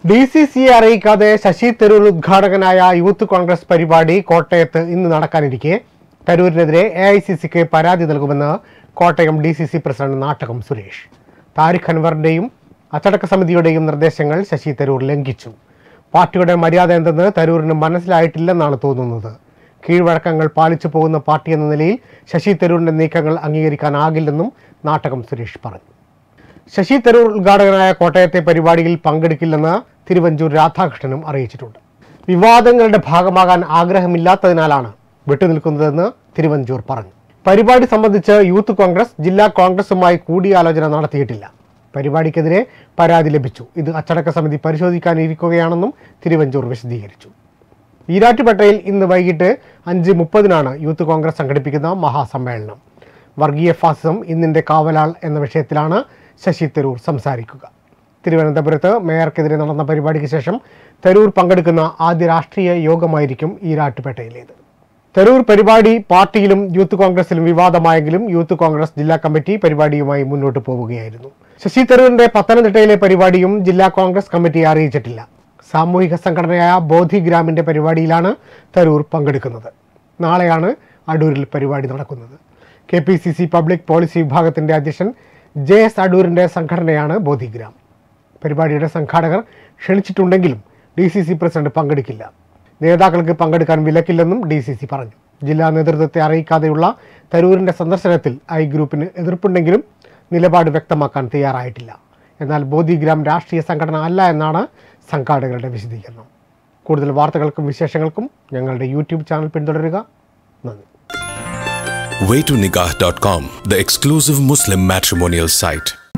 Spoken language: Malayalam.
ഡി സി സിയെ അറിയിക്കാതെ ശശി തരൂർ ഉദ്ഘാടകനായ യൂത്ത് കോൺഗ്രസ് പരിപാടി കോട്ടയത്ത് ഇന്ന് നടക്കാനിരിക്കെ തരൂരിനെതിരെ എ ഐ സി സിക്ക് പരാതി നൽകുമെന്ന് Kottayam D C C president Nattakam Suresh Tariq അൻവറിന്റെയും അച്ചടക്ക സമിതിയുടെയും നിർദ്ദേശങ്ങൾ ശശി തരൂർ ലംഘിച്ചു പാർട്ടിയുടെ മര്യാദ എന്തെന്ന് തരൂരിന് മനസ്സിലായിട്ടില്ലെന്നാണ് തോന്നുന്നത് കീഴ്വഴക്കങ്ങൾ പാലിച്ചു പോകുന്ന പാർട്ടി എന്ന നിലയിൽ ശശി തരൂരിന്റെ നീക്കങ്ങൾ അംഗീകരിക്കാനാകില്ലെന്നും നാട്ടകം സുരേഷ് പറഞ്ഞു ശശി തരൂർ ഉദ്ഘാടകനായ കോട്ടയത്തെ പരിപാടിയിൽ പങ്കെടുക്കില്ലെന്ന് തിരുവഞ്ചൂർ രാധാകൃഷ്ണനും അറിയിച്ചിട്ടുണ്ട് വിവാദങ്ങളുടെ ഭാഗമാകാൻ ആഗ്രഹമില്ലാത്തതിനാലാണ് വിട്ടുനിൽക്കുന്നതെന്ന് തിരുവഞ്ചൂർ പറഞ്ഞു പരിപാടി സംബന്ധിച്ച് യൂത്ത് കോൺഗ്രസ് ജില്ലാ കോൺഗ്രസുമായി കൂടിയാലോചന നടത്തിയിട്ടില്ല പരിപാടിക്കെതിരെ പരാതി ലഭിച്ചു ഇത് അച്ചടക്ക സമിതി പരിശോധിക്കാനിരിക്കുകയാണെന്നും തിരുവഞ്ചൂർ വിശദീകരിച്ചു ഈരാറ്റുപേട്ടയിൽ ഇന്ന് വൈകിട്ട് അഞ്ച് മുപ്പതിനാണ് യൂത്ത് കോൺഗ്രസ് സംഘടിപ്പിക്കുന്ന മഹാസമ്മേളനം വർഗീയ ഫാസിസം ഇന്നിൻ്റെ കാവലാൾ എന്ന വിഷയത്തിലാണ് ശശി തരൂർ സംസാരിക്കുക തിരുവനന്തപുരത്ത് മേയർക്കെതിരെ നടന്ന പരിപാടിക്ക് ശേഷം തരൂർ പങ്കെടുക്കുന്ന ആദ്യ രാഷ്ട്രീയ യോഗമായിരിക്കും ഈരാറ്റുപേട്ടയിലേത് തരൂർ പരിപാടി പാർട്ടിയിലും യൂത്ത് കോൺഗ്രസിലും വിവാദമായെങ്കിലും യൂത്ത് കോൺഗ്രസ് ജില്ലാ കമ്മിറ്റി പരിപാടിയുമായി മുന്നോട്ട് പോവുകയായിരുന്നു ശശി തരൂരിന്റെ പത്തനംതിട്ടയിലെ പരിപാടിയും ജില്ലാ കോൺഗ്രസ് കമ്മിറ്റി അറിയിച്ചിട്ടില്ല സാമൂഹിക സംഘടനയായ ബോധിഗ്രാമിന്റെ പരിപാടിയിലാണ് തരൂർ പങ്കെടുക്കുന്നത് നാളെയാണ് അടൂരിൽ പരിപാടി നടക്കുന്നത് K P C C public policy വിഭാഗത്തിന്റെ അധ്യക്ഷൻ ജെ എസ് അടൂരിന്റെ സംഘടനയാണ് ബോധിഗ്രാം പരിപാടിയുടെ സംഘാടകർ ക്ഷണിച്ചിട്ടുണ്ടെങ്കിലും ഡി സി സി പ്രസിഡന്റ് പങ്കെടുക്കില്ല നേതാക്കൾക്ക് പങ്കെടുക്കാൻ വിലക്കില്ലെന്നും ഡി സി സി പറഞ്ഞു ജില്ലാ നേതൃത്വത്തെ അറിയിക്കാതെയുള്ള തരൂരിന്റെ സന്ദർശനത്തിൽ ഐ ഗ്രൂപ്പിന് എതിർപ്പുണ്ടെങ്കിലും നിലപാട് വ്യക്തമാക്കാൻ തയ്യാറായിട്ടില്ല എന്നാൽ ബോധിഗ്രാം രാഷ്ട്രീയ സംഘടന അല്ല എന്നാണ് സംഘാടകരുടെ വിശദീകരണം കൂടുതൽ വാർത്തകൾക്കും വിശേഷങ്ങൾക്കും ഞങ്ങളുടെ യൂട്യൂബ് ചാനൽ പിന്തുടരുക നന്ദി waytonikah.com, the exclusive Muslim matrimonial site.